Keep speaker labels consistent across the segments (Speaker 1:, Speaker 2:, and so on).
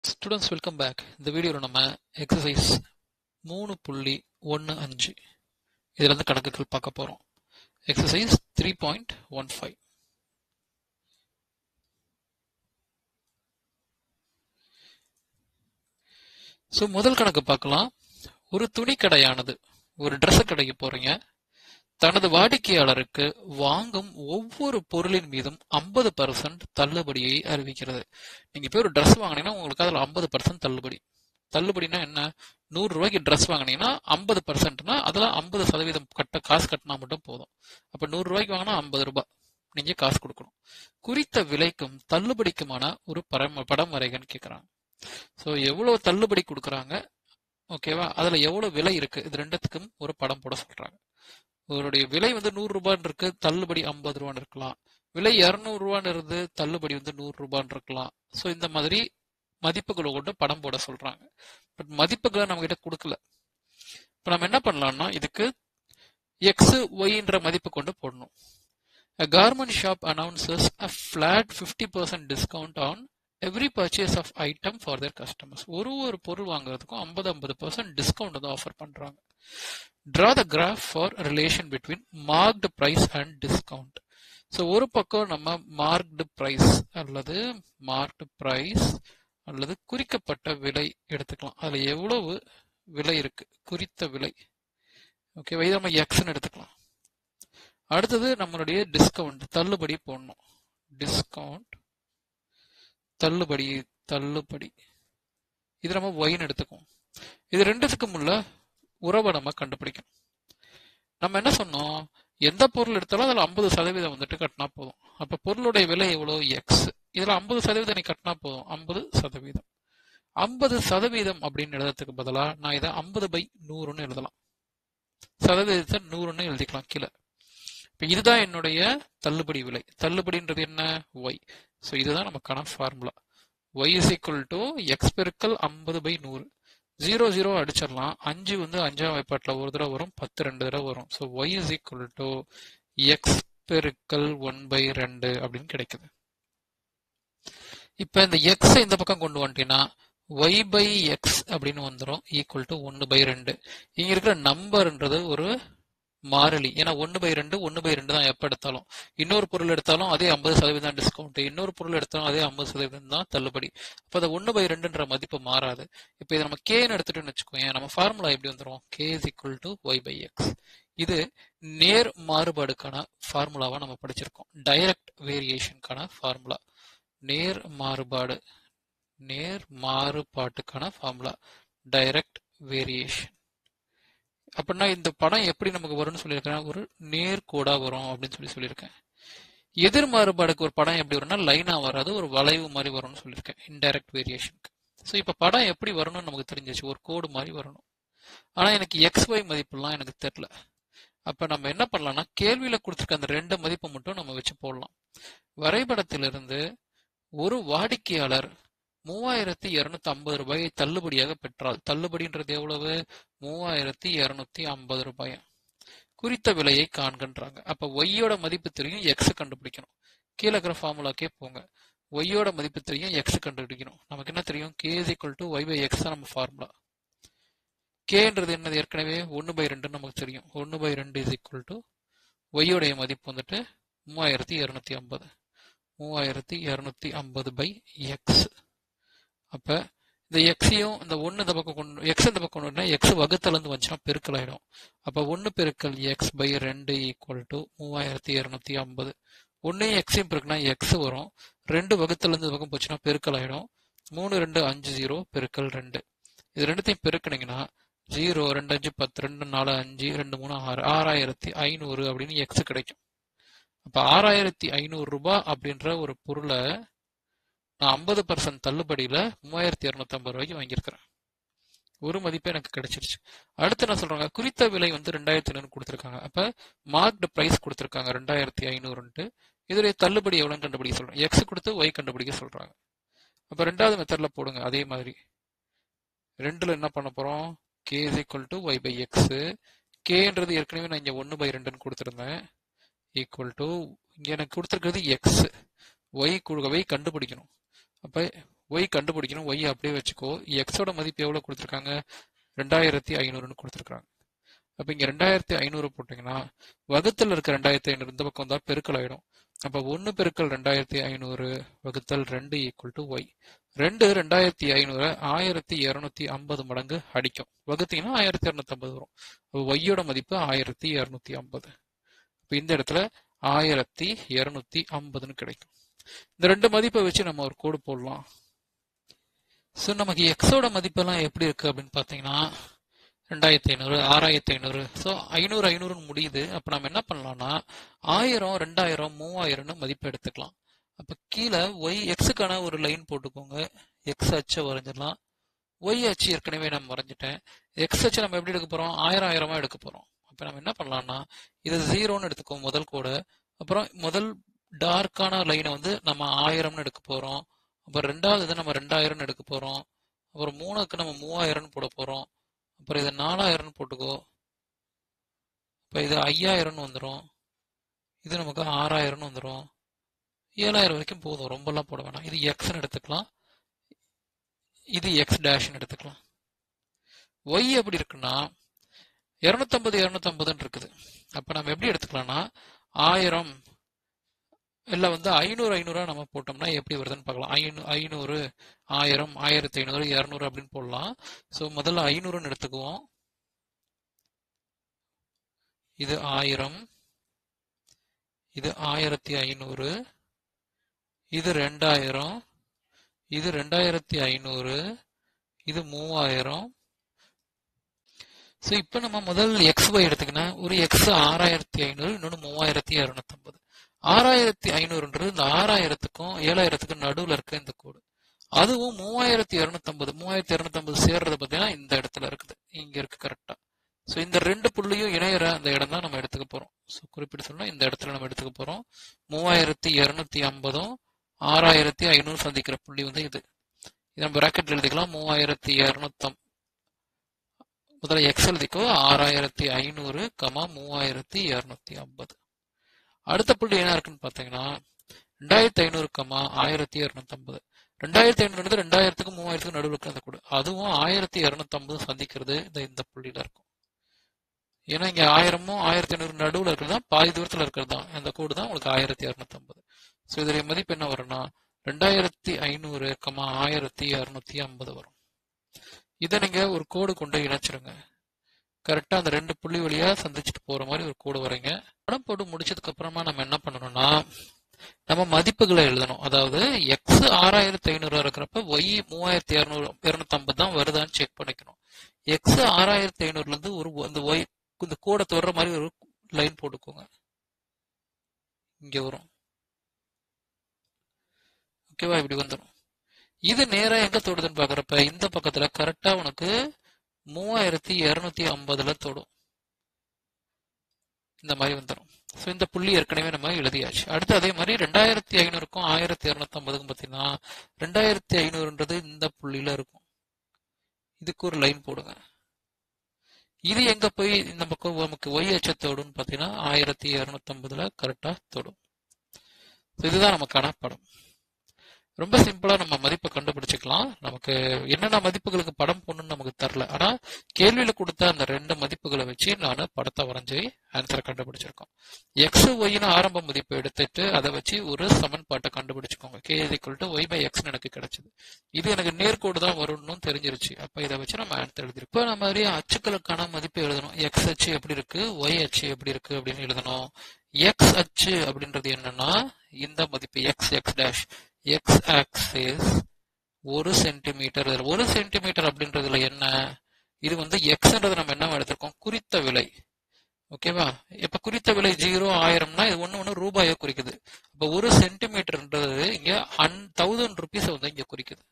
Speaker 1: Students welcome back இந்த வீடியோவில் நம்ம எக்ஸசைஸ் மூணு புள்ளி ஒன்று அஞ்சு இதுல இருந்து கணக்குகள் பார்க்க போகிறோம் exercise three point one five so முதல் கணக்கு பார்க்கலாம் ஒரு துணி கடையானது ஒரு ட்ரெஸ் கடைக்கு போறீங்க தனது வாடிக்கையாளருக்கு வாங்கும் ஒவ்வொரு பொருளின் மீதும் ஐம்பது பர்சன்ட் தள்ளுபடியை அறிவிக்கிறது நீங்க போய் ஒரு ட்ரெஸ் வாங்கினீங்கன்னா உங்களுக்கு அதுல ஐம்பது பர்சன்ட் தள்ளுபடி தள்ளுபடினா என்ன நூறு ரூபாய்க்கு ட்ரெஸ் வாங்கினீங்கன்னா ஐம்பது பர்சன்ட்னா அதுல ஐம்பது சதவீதம் கட்ட காசு கட்டினா மட்டும் போதும் அப்ப நூறு ரூபாய்க்கு வாங்கினா ஐம்பது ரூபாய் நீங்க காசு கொடுக்கணும் குறித்த விலைக்கும் தள்ளுபடிக்குமான ஒரு படம் படம் வரைகன்னு கேட்கறாங்க ஸோ எவ்வளவு தள்ளுபடி கொடுக்குறாங்க ஓகேவா அதுல எவ்வளவு விலை இருக்கு இது ரெண்டுத்துக்கும் ஒரு படம் போட சொல்றாங்க அவருடைய விலை வந்து நூறு ரூபான்னு இருக்கு தள்ளுபடி ஐம்பது ரூபான்னு இருக்கலாம் விலை இருநூறு ரூபான்னு இருந்து தள்ளுபடி வந்து நூறு ரூபான்னு இருக்கலாம் ஸோ இந்த மாதிரி மதிப்புகளை கொண்டு படம் போட சொல்றாங்க பட் மதிப்புகளை நம்ம கிட்ட கொடுக்கல இப்ப நம்ம என்ன பண்ணலாம்னா இதுக்கு எக்ஸ் ஒய்ன்ற மதிப்பு கொண்டு போடணும் A garment shop announces a flat 50% discount on every purchase of item for their customers. ஒரு ஒரு பொருள் வாங்குறதுக்கும் ஐம்பது ஐம்பது பர்சன்ட் டிஸ்கவுண்ட் வந்து ஆஃபர் பண்றாங்க draw the graph for relation between marked price and discount so ஒரு பக்கம் நம்ம மார்க்டு பிரைஸ் அல்லது மார்க்டு பிரைஸ் அல்லது குறிக்கப்பட்ட விலை எடுத்துக்கலாம் அதுல எவ்வளவு விலை இருக்கு குறித்த விலை ஓகே இதை நம்ம எக்ஸ்ன்னு எடுத்துக்கலாம் அடுத்தது நம்மளுடைய டிஸ்கவுண்ட் தள்ளுபடி போடணும் டிஸ்கவுண்ட் தள்ளுபடி தள்ளுபடி இது நம்ம ஒயின்னு எடுத்துக்குவோம் இது ரெண்டுத்துக்கும் உள்ள உறவை நம்ம கண்டுபிடிக்கணும் நம்ம என்ன சொன்னோம் எந்த பொருள் எடுத்தாலும் அதில் ஐம்பது சதவீதம் வந்துட்டு கட்டினா போதும் அப்ப பொருளுடைய விலை எவ்வளோ எக்ஸ் இதுல ஐம்பது சதவீதம் நீ கட்டினா போதும் ஐம்பது சதவீதம் ஐம்பது சதவீதம் அப்படின்னு எழுதுறதுக்கு பதிலா நான் இதை ஐம்பது பை நூறுன்னு எழுதலாம் சதவீதத்தை நூறுன்னு எழுதிக்கலாம் கீழே இப்போ இதுதான் என்னுடைய தள்ளுபடி விலை தள்ளுபடின்றது என்ன ஒய் ஸோ இதுதான் நமக்கான formula Y is equal to X பெருக்கல் ஐம்பது பை நூறு ஜீரோ ஜீரோ அடிச்சிடலாம் அஞ்சு வந்து அஞ்சாம் வாய்ப்பாட்டில் ஒரு தடவை வரும் பத்து ரெண்டு தடவை வரும் so Y is equal to X பெருக்கல் ஒன் பை ரெண்டு அப்படின்னு கிடைக்குது இப்போ இந்த எக்ஸ் இந்த பக்கம் கொண்டு வந்துட்டீங்கன்னா ஒய் பை எக்ஸ் அப்படின்னு வந்துடும் ஈக்குவல் டு ஒன்று பை ரெண்டு இங்க இருக்கிற நம்பர்ன்றது ஒரு மாறிலி ஏன்னா ஒன்று பை ரெண்டு ஒன்று பை ரெண்டு தான் எப்போ எடுத்தாலும் இன்னொரு பொருள் எடுத்தாலும் அதே ஐம்பது சதவீதம் டிஸ்கவுண்ட் இன்னொரு பொருள் எடுத்தாலும் அதே ஐம்பது சதவீதம் தான் தள்ளுபடி அப்போ அந்த ஒன்று பை ரெண்டுன்ற மதிப்பு மாறாது இப்போ இதை நம்ம கேன்னு எடுத்துட்டோம்னு வச்சுக்கோங்க நம்ம ஃபார்முலா எப்படி வந்துடும் K is equal to Y by X இது நேர் மாறுபாடுக்கான ஃபார்முலாவா நம்ம படிச்சிருக்கோம் டைரக்ட் வேரியேஷனுக்கான ஃபார்முலா நேர் மாறுபாடு நேர் மாறுபாட்டுக்கான ஃபார்முலா டைரக்ட் வேரியேஷன் அப்படின்னா இந்த படம் எப்படி நமக்கு வரும்னு சொல்லியிருக்கேன் ஒரு நேர்கோடா வரும் அப்படின்னு சொல்லி சொல்லியிருக்கேன் எதிர் மாறுபாடுக்கு ஒரு படம் எப்படி வரும்னா லைனா வராது ஒரு வளைவு மாதிரி வரும்னு சொல்லியிருக்கேன் இன்டைரக்ட் வேரியேஷனுக்கு ஸோ இப்போ படம் எப்படி வரணும்னு நமக்கு தெரிஞ்சிச்சு ஒரு கோடு மாதிரி வரணும் ஆனா எனக்கு எக்ஸ் ஒய் மதிப்புலாம் எனக்கு தெரியல அப்ப நம்ம என்ன பண்ணலாம்னா கேள்வியில கொடுத்துருக்க அந்த ரெண்டு மதிப்பை மட்டும் நம்ம வச்சு போடலாம் வரைபடத்திலிருந்து ஒரு வாடிக்கையாளர் மூவாயிரத்தி இருநூத்தி ஐம்பது ரூபாயை தள்ளுபடியாக பெற்றால் தள்ளுபடின்றது எவ்வளவு மூவாயிரத்தி இருநூத்தி ஐம்பது ரூபாய் குறித்த விலையை காண்கின்றாங்க அப்ப ஒய்யோட மதிப்பு தெரியும் எக்ஸ் கண்டுபிடிக்கணும் கீழே இருக்கிற ஃபார்முலாக்கே போங்க ஒய்யோட மதிப்பு தெரியும் எக்ஸ் கண்டுபிடிக்கணும் நமக்கு என்ன தெரியும் K is equal to Y by X தான் நம்ம ஃபார்முலா கேன்றது என்னது ஏற்கனவே ஒன்று பை ரெண்டுன்னு நமக்கு தெரியும் ஒன்று பை ரெண்டு இஸ் ஈக்குவல் டு ஒய்யோடைய மதிப்பு வந்துட்டு மூவாயிரத்தி இரநூத்தி ஐம்பது மூவாயிரத்தி இரநூத்தி ஐம்பது பை எக்ஸ் அப்ப இந்த எக்ஸையும் இந்த ஒன்று இந்த பக்கம் கொண்டு எக்ஸ் இந்த பக்கம் கொண்டு எக்ஸ் வகுத்தலேருந்து வந்துச்சுன்னா பெருக்கல் ஆயிடும் அப்ப ஒன்று பெருக்கல் எக்ஸ் பை ரெண்டு ஈக்குவல் டு மூவாயிரத்தி இரநூத்தி ஐம்பது ஒன்னையும் எக்ஸையும் பெருக்குனா எக்ஸ் வரும் ரெண்டு வகுத்தலேருந்து இந்த பக்கம் போச்சுன்னா பெருக்கல் ஆயிடும் மூணு ரெண்டு அஞ்சு ஜீரோ பெருக்கல் ரெண்டு இது ரெண்டுத்தையும் பெருக்கினீங்கன்னா ஜீரோ ரெண்டு அஞ்சு பத்து ரெண்டு நாலு அஞ்சு ரெண்டு மூணு ஆறு ஆறாயிரத்தி ஐநூறு அப்படின்னு எக்ஸ் கிடைக்கும் அப்ப ஆறாயிரத்தி ஐநூறு ரூபாய் அப்படின்ற ஒரு பொருளை நான் ஐம்பது பர்சன்ட் தள்ளுபடியில மூவாயிரத்தி இரநூத்தி ஐம்பது ரூபாய்க்கு வாங்கியிருக்கிறேன் ஒரு மதிப்பு எனக்கு கிடைச்சிருச்சு அடுத்து என்ன சொல்றாங்க குறித்த விலை வந்து ரெண்டாயிரத்தி ஐநூறு கொடுத்துருக்காங்க அப்ப மார்க்டு பிரைஸ் கொடுத்துருக்காங்க ரெண்டாயிரத்தி ஐநூறுன்ட்டு இதோடைய தள்ளுபடி எவ்வளோன்னு கண்டுபிடிக்க சொல்றாங்க எக்ஸ் கொடுத்து ஒய் கண்டுபிடிக்க சொல்றாங்க அப்ப ரெண்டாவது மெத்தட்ல போடுங்க அதே மாதிரி ரெண்டுல என்ன பண்ண போறோம் K is equal to Y by X கேன்றது ஏற்கனவே நான் இங்க ஒன்று பை ரெண்டுன்னு கொடுத்துருந்தேன் ஈக்குவல் டு இங்க எனக்கு கொடுத்துருக்கிறது எக்ஸ் ஒய் ஒய் கண்டுபிடிக்கணும் அப்ப ஒய் கண்டுபிடிக்கணும் ஒய் அப்படியே வச்சுக்கோ எக்ஸோட மதிப்பு எவ்வளவு கொடுத்துருக்காங்க ரெண்டாயிரத்தி ஐநூறுன்னு கொடுத்துருக்காங்க அப்ப இங்க ரெண்டாயிரத்தி ஐநூறு போட்டீங்கன்னா வகுத்தல் இருக்க ரெண்டாயிரத்தி ஐநூறு இந்த பக்கம் தான் பெருக்கல் ஆயிடும் அப்ப ஒன்னு பெருக்கல் ரெண்டாயிரத்தி ஐநூறு வகுத்தல் ரெண்டு ஈக்குவல் டு ஒய் ரெண்டு ரெண்டாயிரத்தி ஐநூறு ஆயிரத்தி இருநூத்தி ஐம்பது மடங்கு அடிக்கும் வகுத்தீங்கன்னா ஆயிரத்தி இருநூத்தி ஐம்பது வரும் ஒய்யோட மதிப்பு ஆயிரத்தி இருநூத்தி ஐம்பது இப்போ இந்த இடத்துல ஆயிரத்தி இருநூத்தி ஐம்பதுன்னு கிடைக்கும் இந்த ரெண்டு மதிப்பை வச்சு நம்ம ஒரு கோடு போடலாம் ஸோ நமக்கு எக்ஸோட மதிப்பெல்லாம் எப்படி இருக்கு அப்படின்னு பார்த்தீங்கன்னா ரெண்டாயிரத்தி ஐநூறு ஆறாயிரத்தி ஐநூறு ஸோ ஐநூறு ஐநூறுன்னு முடியுது அப்போ நம்ம என்ன பண்ணலாம்னா ஆயிரம் ரெண்டாயிரம் மூவாயிரம்னு மதிப்பு எடுத்துக்கலாம் அப்போ கீழே ஒய் எக்ஸுக்கான ஒரு லைன் போட்டுக்கோங்க எக்ஸ் அச்சை வரைஞ்சிடலாம் ஒய் அச்சு ஏற்கனவே நம்ம வரைஞ்சிட்டேன் எக்ஸ் அச்சை நம்ம எப்படி எடுக்க போகிறோம் ஆயிரம் ஆயிரமா எடுக்க போகிறோம் அப்போ நம்ம என்ன பண்ணலாம்னா இது ஜீரோன்னு எடுத்துக்கோம் முதல் கோடை அப்புறம் முதல் டார்க்கான லைனை வந்து நம்ம ஆயிரம்னு எடுக்க போகிறோம் அப்புறம் ரெண்டாவது இதை நம்ம ரெண்டாயிரம்னு எடுக்க போகிறோம் அப்புறம் மூணுக்கு நம்ம மூவாயிரம்னு போட போகிறோம் அப்புறம் இது நாலாயிரம்னு போட்டுக்கோ இப்போ இது ஐயாயிரம்னு வந்துடும் இது நமக்கு ஆறாயிரம்னு வந்துடும் ஏழாயிரம் வரைக்கும் போதும் ரொம்பலாம் போட வேணாம் இது எக்ஸ்னு எடுத்துக்கலாம் இது எக்ஸ் டேஷ்னு எடுத்துக்கலாம் ஒய் எப்படி இருக்குன்னா இரநூத்தம்பது இரநூத்தம்பதுன்னு இருக்குது அப்போ நம்ம எப்படி எடுத்துக்கலாம்னா ஆயிரம் இல்லை வந்து ஐநூறு ஐநூறா நம்ம போட்டோம்னா எப்படி வருதுன்னு பார்க்கலாம் ஐநூ ஐநூறு ஆயிரம் ஆயிரத்தி ஐநூறு இரநூறு அப்படின்னு போடலாம் ஸோ முதல்ல ஐநூறுன்னு எடுத்துக்குவோம் இது ஆயிரம் இது ஆயிரத்தி ஐநூறு இது ரெண்டாயிரம் இது ரெண்டாயிரத்தி ஐநூறு இது மூவாயிரம் ஸோ இப்போ நம்ம முதல் எக்ஸ் ஒய் எடுத்துக்கினா ஒரு எக்ஸ் ஆறாயிரத்தி ஐநூறு இன்னொன்று மூவாயிரத்தி இரநூத்தம்பது ஆறாயிரத்தி ஐநூறுன்றது இந்த ஆறாயிரத்துக்கும் ஏழாயிரத்துக்கும் நடுவில் இருக்க இந்த கோடு அதுவும் மூவாயிரத்தி இரநூத்தம்பது மூவாயிரத்தி இரநூத்தம்பது சேர்றது பார்த்தீங்கன்னா இந்த இடத்துல இருக்குது இங்க இருக்கு கரெக்டா ஸோ இந்த ரெண்டு புள்ளியும் இணையிற அந்த இடம் தான் நம்ம எடுத்துக்க போறோம் ஸோ குறிப்பிட்டு சொன்னா இந்த இடத்துல நம்ம எடுத்துக்க போறோம் மூவாயிரத்தி இருநூத்தி ஐம்பதும் ஆறாயிரத்தி ஐநூறு சந்திக்கிற புள்ளி வந்து இது இதை நம்ம பிராக்கெட்ல எழுதிக்கலாம் மூவாயிரத்தி இரநூத்தம் முதல்ல எக்ஸ் எழுதிக்கோ ஆறாயிரத்தி ஐநூறு கமா மூவாயிரத்தி இருநூத்தி ஐம்பது அடுத்த புள்ளி என்ன இருக்குன்னு பாத்தீங்கன்னா ரெண்டாயிரத்தி ஐநூறு கமா ஆயிரத்தி இருநூத்தி ஐம்பது ரெண்டாயிரத்தி ஐநூறு ரெண்டாயிரத்துக்கு மூவாயிரத்துக்கு நடுவில் இருக்கிற அந்த கூடு அதுவும் ஆயிரத்தி இருநூத்தி ஐம்பது சந்திக்கிறது இந்த இந்த புள்ளியில இருக்கும் ஏன்னா இங்க ஆயிரமும் ஆயிரத்தி ஐநூறு நடுவில் இருக்கிறது தான் பாதி தூரத்துல இருக்கிறது தான் அந்த கோடு தான் உங்களுக்கு ஆயிரத்தி இருநூத்தி ஐம்பது ஸோ இதோடைய மதிப்பு என்ன வரும்னா ரெண்டாயிரத்தி ஐநூறு கமா ஆயிரத்தி இருநூத்தி ஐம்பது வரும் இதை நீங்க ஒரு கோடு கொண்டு இணைச்சிருங்க கரெக்டா அந்த ரெண்டு புள்ளி வழியா சந்திச்சுட்டு போற மாதிரி ஒரு கோடு வரைங்க படம் போட்டு முடிச்சதுக்கு அப்புறமா நம்ம என்ன பண்ணணும்னா நம்ம மதிப்புகளை எழுதணும் அதாவது எக்ஸ் ஆறாயிரத்தி ஐநூறு இருக்கிறப்ப ஒய் மூவாயிரத்தி இரநூறு இருநூத்தி ஐம்பது தான் வருதான்னு செக் பண்ணிக்கணும் எக்ஸ் ஆறாயிரத்தி ஐநூறுல இருந்து ஒரு அந்த ஒய் இந்த கோடை தொடர மாதிரி ஒரு லைன் போட்டுக்கோங்க இங்க வரும் ஓகேவா இப்படி வந்துடும் இது நேரா எங்க தொடுதுன்னு பாக்குறப்ப இந்த பக்கத்துல கரெக்டா உனக்கு மூவாயிரத்தி இருநூத்தி ஐம்பதுல தொடும் இந்த மாதிரி வந்துடும் ஸோ இந்த புள்ளி ஏற்கனவே நம்ம எழுதியாச்சு அடுத்து அதே மாதிரி ரெண்டாயிரத்தி ஐநூறுக்கும் ஆயிரத்தி இரநூத்தி ஐம்பதுக்கும் பார்த்தீங்கன்னா ரெண்டாயிரத்தி ஐநூறுன்றது இந்த புள்ளியில இருக்கும் இதுக்கு ஒரு லைன் போடுங்க இது எங்க போய் இந்த பக்கம் நமக்கு ஒய் அச்ச தொடுன்னு பார்த்தீங்கன்னா ஆயிரத்தி இரநூத்தி ஐம்பதுல கரெக்டா தொடும் இதுதான் நமக்கான படம் ரொம்ப சிம்பிளா நம்ம மதிப்பை கண்டுபிடிச்சுக்கலாம் நமக்கு என்னென்ன மதிப்புகளுக்கு படம் போடணும்னு நமக்கு தெரில ஆனா கேள்வியில கொடுத்த அந்த ரெண்டு மதிப்புகளை வச்சு நான் படத்தை வரைஞ்சி ஆன்சரை கண்டுபிடிச்சிருக்கோம் எக்ஸ் ஒய்னு ஆரம்ப மதிப்பை எடுத்துட்டு அதை வச்சு ஒரு சமன்பாட்டை கண்டுபிடிச்சுக்கோங்க K equal to Y by X எனக்கு கிடைச்சது இது எனக்கு நேர்கோடு தான் வரும்னு தெரிஞ்சிருச்சு அப்ப இதை வச்சு நம்ம ஆன்சர் எழுதிருக்கோம் இப்போ நம்ம மாதிரி அச்சுக்களுக்கான மதிப்பு எழுதணும் எக்ஸ் அச்சு எப்படி இருக்கு ஒய் அச்சு எப்படி இருக்கு அப்படின்னு எழுதணும் எக்ஸ் அச்சு அப்படின்றது என்னன்னா இந்த மதிப்பு X X dash X axis ஒரு சென்டிமீட்டர் ஒரு சென்டிமீட்டர் அப்படின்றதுல என்ன இது வந்து எக்ஸ்ன்றது நம்ம என்ன எடுத்திருக்கோம் குறித்த விலை ஓகேவா இப்ப குறித்த விலை ஜீரோ ஆயிரம்னா இது ஒண்ணு ஒண்ணு ரூபாயை குறிக்குது அப்ப ஒரு சென்டிமீட்டர்ன்றது இங்க அன் தௌசண்ட் ருபீஸ் வந்து இங்க குறிக்குது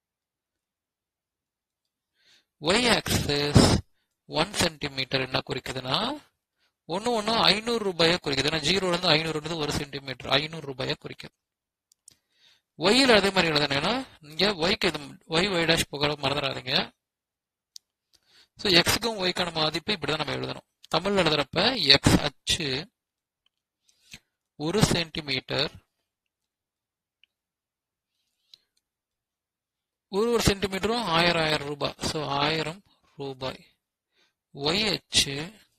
Speaker 1: ஒய் ஆக்சிஸ் ஒன் சென்டிமீட்டர் என்ன குறிக்குதுன்னா ஒன்னு ஒன்னு ஐநூறு ரூபாயை குறிக்குது ஏன்னா ஜீரோல இருந்து ஐநூறு ஒரு சென்டிமீட்டர் ஐநூறு ரூபாயை குறிக்குது ஒய்யில் அதே மாதிரி எழுதணும்னா இங்க ஒய்க்கு இது ஒய் ஒய் டேஷ் போக மறந்துடாதீங்க ஸோ எக்ஸுக்கும் ஒய்க்கான மதிப்பு இப்படிதான் நம்ம எழுதணும் தமிழ்ல எழுதுறப்ப எக்ஸ் அச்சு ஒரு சென்டிமீட்டர் ஒரு ஒரு சென்டிமீட்டரும் ஆயிரம் ஆயிரம் ரூபாய் ஸோ ஆயிரம் ரூபாய் ஒய் அச்சு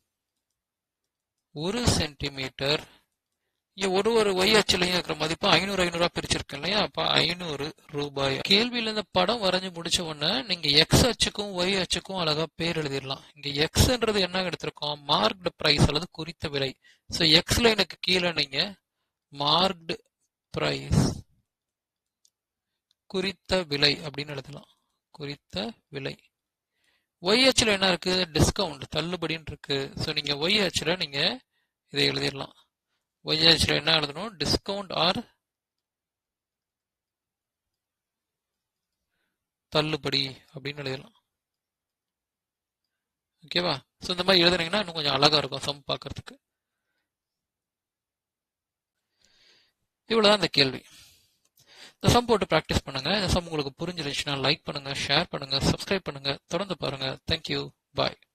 Speaker 1: ஒரு சென்டிமீட்டர் இங்க ஒரு ஒரு ஒய் அச்சுலையும் இருக்கிற மதிப்பு ஐநூறு ஐநூறா பிரிச்சிருக்கேன் இல்லையா அப்ப ஐநூறு ரூபாய் கேள்வியில இந்த படம் வரைஞ்சு முடிச்ச உடனே நீங்க எக்ஸ் அச்சுக்கும் ஒய் அச்சுக்கும் அழகா பேர் எழுதிடலாம் இங்க எக்ஸ்ன்றது என்ன எடுத்திருக்கோம் மார்க்டு பிரைஸ் அல்லது குறித்த விலை ஸோ எக்ஸ் லைனுக்கு கீழே நீங்க மார்க்டு பிரைஸ் குறித்த விலை அப்படின்னு எழுதலாம் குறித்த விலை ஒய் அச்சில் என்ன இருக்கு டிஸ்கவுண்ட் தள்ளுபடின்னு இருக்கு ஸோ நீங்க ஒய் அச்சில் நீங்க இதை எழுதிடலாம் ஒய் அச்சில் என்ன எழுதணும் டிஸ்கவுண்ட் ஆர் தள்ளுபடி அப்படின்னு எழுதலாம் ஓகேவா ஸோ இந்த மாதிரி எழுதுனீங்கன்னா இன்னும் கொஞ்சம் அழகா இருக்கும் சம் பார்க்கறதுக்கு இவ்வளவுதான் இந்த கேள்வி இந்த சம் போட்டு ப்ராக்டிஸ் பண்ணுங்க இந்த சம் உங்களுக்கு புரிஞ்சிருச்சுன்னா லைக் பண்ணுங்க ஷேர் பண்ணுங்க சப்ஸ்கிரைப் பண்ணுங்க தொடர்ந்து பாருங்க தேங்க்யூ பாய்